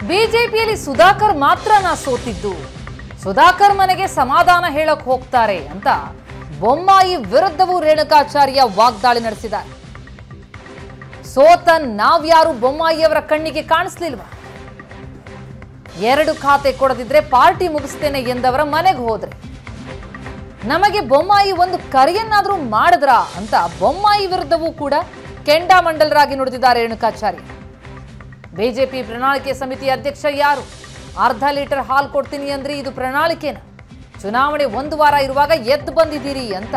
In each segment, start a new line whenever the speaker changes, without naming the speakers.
ಬಿಜೆಪಿಯಲ್ಲಿ ಸುಧಾಕರ್ ಮಾತ್ರ ನಾ ಸೋತಿದ್ದು ಸುಧಾಕರ್ ಮನೆಗೆ ಸಮಾಧಾನ ಹೇಳಕ್ ಹೋಗ್ತಾರೆ ಅಂತ ಬೊಮ್ಮಾಯಿ ವಿರುದ್ಧವೂ ರೇಣುಕಾಚಾರ್ಯ ವಾಗ್ದಾಳಿ ನಡೆಸಿದ್ದಾರೆ ಸೋತ ನಾವ್ಯಾರು ಬೊಮ್ಮಾಯಿಯವರ ಕಣ್ಣಿಗೆ ಕಾಣಿಸ್ಲಿಲ್ವಾ ಎರಡು ಖಾತೆ ಕೊಡದಿದ್ರೆ ಪಾರ್ಟಿ ಮುಗಿಸ್ತೇನೆ ಎಂದವರ ಮನೆಗೆ ಹೋದ್ರೆ ನಮಗೆ ಬೊಮ್ಮಾಯಿ ಒಂದು ಕರೆಯನ್ನಾದ್ರೂ ಮಾಡಿದ್ರಾ ಅಂತ ಬೊಮ್ಮಾಯಿ ವಿರುದ್ಧವೂ ಕೂಡ ಕೆಂಡಾಮಂಡಲರಾಗಿ ನುಡಿದಿದ್ದಾರೆ ರೇಣುಕಾಚಾರ್ಯ ಬಿಜೆಪಿ ಪ್ರಣಾಳಿಕೆ ಸಮಿತಿ ಅಧ್ಯಕ್ಷ ಯಾರು ಅರ್ಧ ಲೀಟರ್ ಹಾಲು ಕೊಡ್ತೀನಿ ಅಂದ್ರೆ ಇದು ಪ್ರಣಾಳಿಕೆನ ಚುನಾವಣೆ ಒಂದು ವಾರ ಇರುವಾಗ ಎದ್ದು ಬಂದಿದ್ದೀರಿ ಅಂತ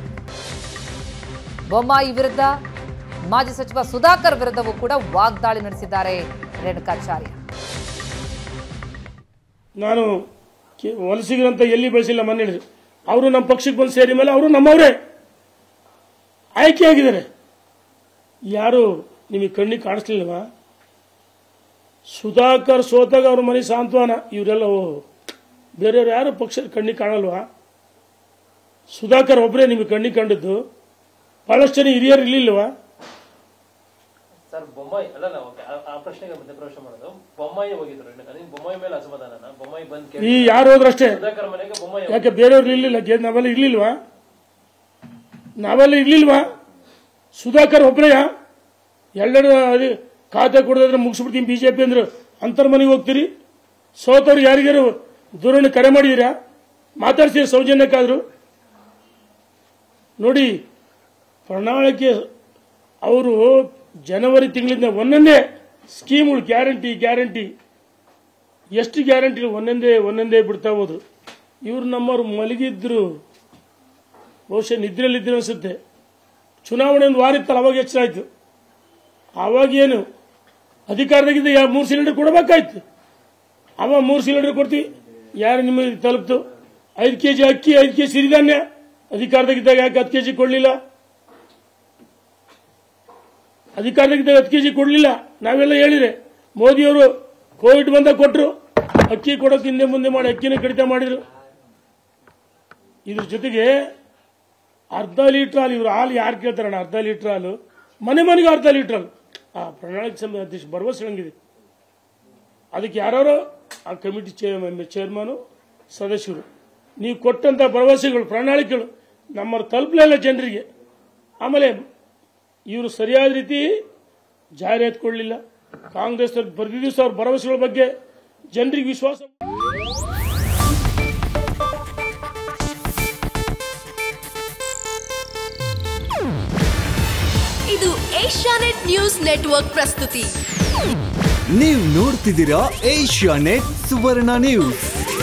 ಬೊಮ್ಮಾಯಿ ವಿರುದ್ಧ ಮಾಜಿ ಸಚಿವ ಸುಧಾಕರ್ ವಿರುದ್ಧವೂ ಕೂಡ ವಾಗ್ದಾಳಿ ನಡೆಸಿದ್ದಾರೆ ರೇಣುಕಾಚಾರ್ಯ
ನಾನು ಕೆ- ವಲಸಿಗರಂತ ಎಲ್ಲಿ ಬೆಳೆಸಿಲ್ಲ ಮೊನ್ನೆ ಹೇಳಿದ್ರು ಅವರು ನಮ್ಮ ಪಕ್ಷಕ್ಕೆ ಬಂದು ಸೇರಿ ಮೇಲೆ ಅವರು ನಮ್ಮವರೇ ಆಯ್ಕೆಯಾಗಿದ್ದಾರೆ ಯಾರು ನಿಮಗೆ ಕಣ್ಣಿಗೆ ಕಾಣಿಸ್ಲಿಲ್ವಾ ಸುಧಾಕರ್ ಸೋತಾಗ ಅವ್ರ ಮನೆ ಸಾಂತ್ವನ ಇವರೆಲ್ಲ ಓ ಬೇರೆಯವ್ರು ಯಾರು ಪಕ್ಷದ ಕಣ್ಣಿಗೆ ಕಾಣಲ್ವಾ ಸುಧಾಕರ್ ಒಬ್ಬರೇ ನಿಮಗೆ ಕಣ್ಣಿಗೆ ಕಂಡದ್ದು ಬಹಳಷ್ಟು ಜನ ಹಿರಿಯರು ಇರ್ಲಿಲ್ವಾ
ಸರ್ ಬೊಮ್ಮಾಯಿ ಅಲ್ಲಲ್ಲ ಓಕೆ ಆ ಪ್ರಶ್ನೆಗೆ ಮತ್ತೆ ಪ್ರವೇಶ ಮಾಡೋದು ಬೊಮ್ಮಾಯಿ ಹೋಗಿದ್ರು ನಿಮ್ ಬೊಮ್ಮಾಯಿ ಮೇಲೆ ಅಸಮಾಧಾನ ಬೊಮ್ಮಾಯಿ ಬಂದ್ ಕೇಳಿ
ಈ ಯಾರು ಹೋದ್ರಷ್ಟೇ
ಸುಧಾಕರ್ ಮನೆಗೆ ಬೊಮ್ಮಾಯಿ
ಯಾಕೆ ಬೇರೆಯವ್ರು ಇರ್ಲಿಲ್ಲ ಗೆ- ನಾವೆಲ್ಲ ಇರ್ಲಿಲ್ವಾ ನಾವೆಲ್ಲ ಇರ್ಲಿಲ್ವಾ ಸುಧಾಕರ್ ಒಬ್ಬರೆಯ ಎಲ್ಲರೂ ಅದೇ ಖಾತೆ ಕೊಡೋದ್ರೆ ಮುಗಿಸ್ಬಿಡ್ತೀನಿ ಬಿಜೆಪಿ ಅಂದ್ರೆ ಅಂತರ್ ಮನೆಗೆ ಹೋಗ್ತೀರಿ ಸೋತವ್ರು ಯಾರಿಗಾರು ದೂರನ್ನು ಕರೆ ಮಾಡಿದ್ದೀರಾ ಮಾತಾಡ್ತೀರಿ ಸೌಜನ್ಯಕ್ಕಾದ್ರು ನೋಡಿ ಪ್ರಣಾಳಿಕೆ ಅವರು ಜನವರಿ ತಿಂಗಳಿಂದ ಒಂದೊಂದೇ ಸ್ಕೀಮ್ಗಳು ಗ್ಯಾರಂಟಿ ಗ್ಯಾರಂಟಿ ಎಷ್ಟು ಗ್ಯಾರಂಟಿ ಒಂದೊಂದೇ ಒಂದೊಂದೇ ಬಿಡ್ತಾ ಹೋದ್ರು ಇವ್ರು ನಮ್ಮವ್ರು ಮಲಗಿದ್ರು ಬಹುಶಃ ನಿದ್ರೆಯಲ್ಲಿದ್ರು ಅನಿಸುತ್ತೆ ಚುನಾವಣೆ ಒಂದು ವಾರ ಇತ್ತಲ್ಲ ಅವಾಗ ಎಚ್ಚರ ಆಯ್ತು ಅವಾಗೇನು ಅಧಿಕಾರದಾಗಿದ್ದ ಯಾ ಮೂರು ಸಿಲಿಂಡರ್ ಕೊಡಬೇಕಾಯ್ತು ಅವ ಮೂರು ಸಿಲಿಂಡರ್ ಕೊಡ್ತೀವಿ ಯಾರು ನಿಮಗೆ ತಲುಪ್ತು ಐದು ಕೆ ಜಿ ಅಕ್ಕಿ ಐದು ಕೆ ಜಿ ಸಿರಿಧಾನ್ಯ ಅಧಿಕಾರದಾಗಿದ್ದಾಗ ಯಾಕೆ ಹತ್ತು ಕೆ ಜಿ ಕೊಡಲಿಲ್ಲ ಅಧಿಕಾರದಾಗಿದ್ದಾಗ ಹತ್ತು ಕೆ ಜಿ ಕೊಡಲಿಲ್ಲ ನಾವೆಲ್ಲ ಹೇಳಿದ್ರೆ ಮೋದಿಯವರು ಕೋವಿಡ್ ಬಂದಾಗ ಕೊಟ್ಟರು ಅಕ್ಕಿ ಕೊಡೋಕೆ ಹಿಂದೆ ಮುಂದೆ ಮಾಡಿ ಅಕ್ಕಿನ ಕಡಿತ ಮಾಡಿದ್ರು ಇದ್ರ ಜೊತೆಗೆ ಅರ್ಧ ಲೀಟರ್ ಹಾಲು ಇವ್ರು ಹಾಲು ಯಾರು ಕೇಳ್ತಾರಣ್ಣ ಅರ್ಧ ಲೀಟರ್ ಹಾಲು ಮನೆ ಮನೆಗೆ ಅರ್ಧ ಲೀಟರ್ ಹಾಲು ಆ ಪ್ರಣಾಳಿಕೆ ಸಮಿತಿ ಅಧ್ಯಕ್ಷ ಭರವಸೆ ಹಂಗಿದೆ ಅದಕ್ಕೆ ಯಾರು ಆ ಕಮಿಟಿ ಚೇರ್ಮನು ಸದಸ್ಯರು ನೀವು ಕೊಟ್ಟಂತ ಭರವಸೆಗಳು ಪ್ರಣಾಳಿಕೆಗಳು ನಮ್ಮ ತಲುಪಲಿಲ್ಲ ಜನರಿಗೆ ಆಮೇಲೆ ಇವರು ಸರಿಯಾದ ರೀತಿ ಜಾಹೀರಾತು ಕೊಡಲಿಲ್ಲ ಕಾಂಗ್ರೆಸ್ ಅವ್ರು ಬರ್ದಿದ್ದೀವಿ ಸರ್ ಭರವಸೆಗಳ ಬಗ್ಗೆ ಜನರಿಗೆ ವಿಶ್ವಾಸ
ಇದು ಏಷ್ಯಾನೆಟ್ ನ್ಯೂಸ್ ನೆಟ್ವರ್ಕ್ ಪ್ರಸ್ತುತಿ
ನೀವು ನೋಡ್ತಿದ್ದೀರಾ ಏಷ್ಯಾ ನೆಟ್ ಸುವರ್ಣ ನ್ಯೂಸ್